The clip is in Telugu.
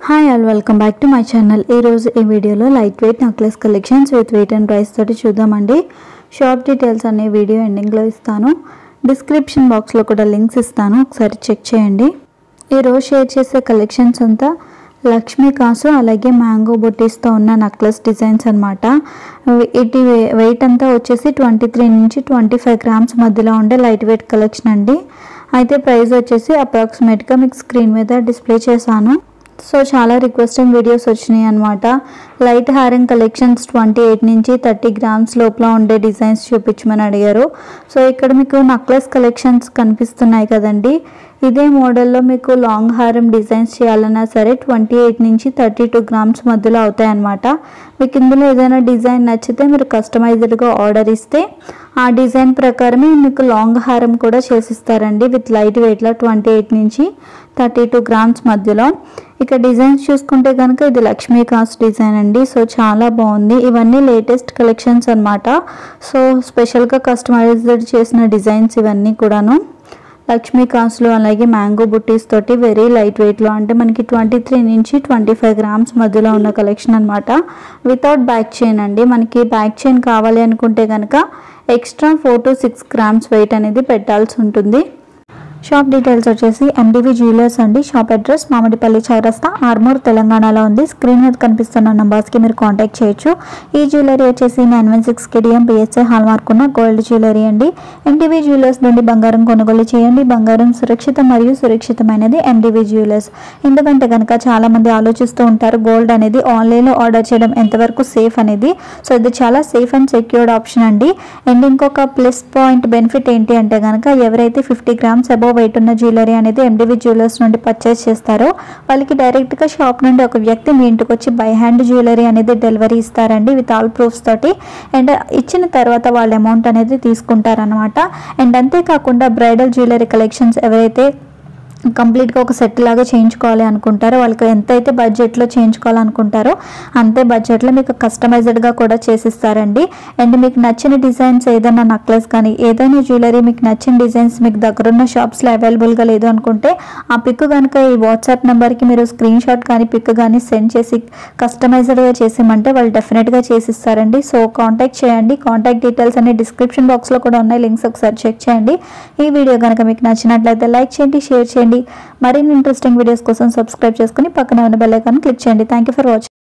hi all welcome back to my channel ఈరోజు ఈ వీడియోలో light weight necklace collections with weight and price తోటి చూద్దామండి షాప్ డీటెయిల్స్ అనే వీడియో ఎండింగ్లో ఇస్తాను డిస్క్రిప్షన్ బాక్స్లో కూడా లింక్స్ ఇస్తాను ఒకసారి చెక్ చేయండి ఈరోజు షేర్ చేసే కలెక్షన్స్ అంతా లక్ష్మీ కాసు అలాగే మ్యాంగో బొట్టీస్తో ఉన్న నెక్లెస్ డిజైన్స్ అనమాట ఇటు వెయిట్ అంతా వచ్చేసి ట్వంటీ త్రీ నుంచి ట్వంటీ ఫైవ్ గ్రామ్స్ మధ్యలో ఉండే లైట్ వెయిట్ కలెక్షన్ అండి అయితే ప్రైస్ వచ్చేసి అప్రాక్సిమేట్గా మీకు స్క్రీన్ మీద డిస్ప్లే చేశాను సో చాలా రిక్వెస్టింగ్ వీడియోస్ వచ్చినాయి అనమాట లైట్ హారింగ్ కలెక్షన్స్ ట్వంటీ ఎయిట్ నుంచి థర్టీ గ్రామ్స్ లోపల ఉండే డిజైన్స్ చూపించమని అడిగారు సో ఇక్కడ మీకు నక్లెస్ కలెక్షన్స్ కనిపిస్తున్నాయి కదండి ఇదే మోడల్లో మీకు లాంగ్ హారం డిజైన్స్ చేయాలన్నా సరే ట్వంటీ ఎయిట్ నుంచి థర్టీ టూ గ్రామ్స్ మధ్యలో అవుతాయి అనమాట మీకు ఇందులో ఏదైనా డిజైన్ నచ్చితే మీరు కస్టమైజ్డ్గా ఆర్డర్ ఇస్తే ఆ డిజైన్ ప్రకారమే మీకు లాంగ్ హారం కూడా చేసిస్తారండి విత్ లైట్ వెయిట్లో ట్వంటీ ఎయిట్ నుంచి థర్టీ టూ గ్రామ్స్ మధ్యలో ఇక డిజైన్స్ చూసుకుంటే కనుక ఇది లక్ష్మీ కాస్ట్ డిజైన్ అండి సో చాలా బాగుంది ఇవన్నీ లేటెస్ట్ కలెక్షన్స్ అనమాట సో స్పెషల్గా కస్టమైజ్డ్ చేసిన డిజైన్స్ ఇవన్నీ కూడాను లక్ష్మీ కాసులు అలాగే మ్యాంగో బుట్టీస్ తోటి వెరీ లైట్ వెయిట్లో అంటే మనకి ట్వంటీ త్రీ నుంచి ట్వంటీ ఫైవ్ గ్రామ్స్ మధ్యలో ఉన్న కలెక్షన్ అనమాట వితౌట్ బ్యాక్ చైన్ అండి మనకి బ్యాక్ చైన్ కావాలి అనుకుంటే కనుక extra four to six grams weight అనేది పెట్టాల్సి ఉంటుంది షాప్ డీటెయిల్స్ వచ్చేసి ఎండివి జ్యువెలర్స్ అండి షాప్ అడ్రస్ మామిడిపల్లి చౌరస్తా ఆర్మూర్ తెలంగాణలో ఉంది స్క్రీన్ మీద కనిపిస్తున్న నంబర్స్కి మీరు కాంటాక్ట్ చేయొచ్చు ఈ జ్యువెలరీ వచ్చేసి nine one six KDM BIS hallmark ఉన్న గోల్డ్ జ్యువెలరీ అండి ఎండివి జ్యువెలర్స్ నుండి బంగారం కొనుగోలు చేయండి బంగారం సురక్షితం మరియు సురక్షితమైనది ఎండివి జ్యువెలర్స్ ఎందుకంటే కనుక చాలా మంది ఆలోచిస్తూ ఉంటారు గోల్డ్ అనేది ఆన్లైన్లో ఆర్డర్ చేయడం ఎంతవరకు సేఫ్ అనేది సో ఇది చాలా సేఫ్ అండ్ సెక్యూర్డ్ ఆప్షన్ అండి అండ్ ఇంకొక ప్లస్ పాయింట్ బెనిఫిట్ ఏంటి అంటే కనుక ఎవరైతే ఫిఫ్టీ గ్రామ్స్ అబోవ్ వెయిట్ ఉన్న జ్యువెలరీ అనేది ఎండివి జ్యువెలర్స్ నుండి పర్చేస్ చేస్తారో వాళ్ళకి డైరెక్ట్గా షాప్ నుండి ఒక వ్యక్తి మీ ఇంటికి వచ్చి బై హ్యాండ్ జ్యువెలరీ అనేది డెలివరీ ఇస్తారండి విత్ ఆల్ ప్రూఫ్స్ తోటి అండ్ ఇచ్చిన తర్వాత వాళ్ళ అమౌంట్ అనేది తీసుకుంటారనమాట అండ్ అంతేకాకుండా బ్రైడల్ జ్యువెలరీ కలెక్షన్స్ ఎవరైతే కంప్లీట్గా ఒక సెట్ లాగా చేయించుకోవాలి అనుకుంటారో వాళ్ళకి ఎంతైతే బడ్జెట్లో చేయించుకోవాలనుకుంటారో అంతే బడ్జెట్లో మీకు కస్టమైజ్డ్గా కూడా చేసిస్తారండి అండ్ మీకు నచ్చిన డిజైన్స్ ఏదైనా నక్లెస్ కానీ ఏదైనా జ్యువెలరీ మీకు నచ్చిన డిజైన్స్ మీకు దగ్గరున్న షాప్స్లో అవైలబుల్గా లేదు అనుకుంటే ఆ పిక్ కనుక ఈ వాట్సాప్ నెంబర్కి మీరు స్క్రీన్ షాట్ కానీ పిక్ కానీ సెండ్ చేసి కస్టమైజ్డ్గా చేసేమంటే వాళ్ళు డెఫినెట్గా చేసిస్తారండి సో కాంటాక్ట్ చేయండి కాంటాక్ట్ డీటెయిల్స్ అన్ని డిస్క్రిప్షన్ బాక్స్లో కూడా ఉన్నాయి లింక్స్ ఒకసారి చెక్ చేయండి ఈ వీడియో కనుక మీకు నచ్చినట్లయితే లైక్ చేయండి షేర్ చేయండి మరిన్ని ఇంట్రెస్టింగ్ వీడియోస్ కోసం సబ్స్క్రైబ్ చేసుకుని పక్కన ఉన్న బెల్ ఐకాన్ క్లిక్ చేయండి థ్యాంక్ యూ ఫర్ వాచింగ్